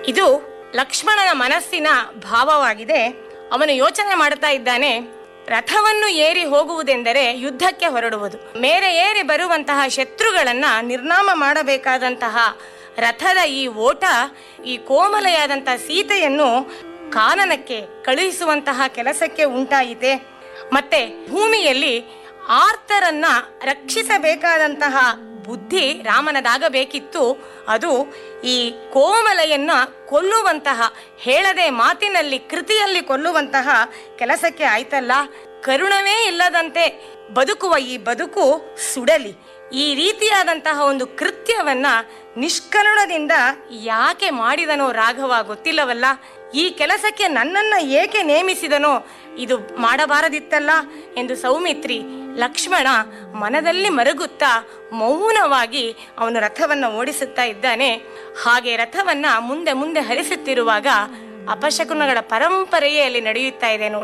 ಇದು ಲಕ್ಷ್ಮಣನ ಮನಸ್ಸಿನ ಭಾವವಾಗಿದೆ ಅವನು ಯೋಚನೆ ಮಾಡ್ತಾ ಇದ್ದಾನೆ ರಥವನ್ನು ಏರಿ ಹೋಗುವುದೆಂದರೆ ಯುದ್ಧಕ್ಕೆ ಹೊರಡುವುದು ಮೇರೆ ಏರಿ ಬರುವಂತಹ ಶತ್ರುಗಳನ್ನ ನಿರ್ನಾಮ ಮಾಡಬೇಕಾದಂತಹ ರಥದ ಈ ಓಟ ಈ ಕೋಮಲೆಯಾದಂತಹ ಸೀತೆಯನ್ನು ಕಾನನಕ್ಕೆ ಕಳುಹಿಸುವಂತಹ ಕೆಲಸಕ್ಕೆ ಉಂಟಾಯಿತೆ ಮತ್ತೆ ಭೂಮಿಯಲ್ಲಿ ಆರ್ತರನ್ನ ರಕ್ಷಿಸಬೇಕಾದಂತಹ ಬುದ್ಧಿ ರಾಮನದಾಗಬೇಕಿತ್ತು ಅದು ಈ ಕೋಮಲೆಯನ್ನ ಕೊಲ್ಲುವಂತಹ ಹೇಳದೆ ಮಾತಿನಲ್ಲಿ ಕೃತಿಯಲ್ಲಿ ಕೊಲ್ಲುವಂತಹ ಕೆಲಸಕ್ಕೆ ಆಯ್ತಲ್ಲ ಕರುಣವೇ ಇಲ್ಲದಂತೆ ಬದುಕುವ ಈ ಬದುಕು ಸುಡಲಿ ಈ ರೀತಿಯಾದಂತಹ ಒಂದು ಕೃತ್ಯವನ್ನ ನಿಷ್ಕರುಣದಿಂದ ಯಾಕೆ ಮಾಡಿದನೋ ರಾಘವ ಗೊತ್ತಿಲ್ಲವಲ್ಲ ಈ ಕೆಲಸಕ್ಕೆ ನನ್ನನ್ನ ಏಕೆ ನೇಮಿಸಿದನೋ ಇದು ಮಾಡಬಾರದಿತ್ತಲ್ಲ ಎಂದು ಸೌಮಿತ್ರಿ ಲಕ್ಷ್ಮಣ ಮನದಲ್ಲಿ ಮರುಗುತ್ತಾ ಮೌನವಾಗಿ ಅವನು ರಥವನ್ನ ಓಡಿಸುತ್ತಾ ಇದ್ದಾನೆ ಹಾಗೆ ರಥವನ್ನ ಮುಂದೆ ಮುಂದೆ ಹರಿಸುತ್ತಿರುವಾಗ ಅಪಶಕುನಗಳ ಪರಂಪರೆಯೇ ಅಲ್ಲಿ ನಡೆಯುತ್ತಾ ಇದೆ ನೋಡಿ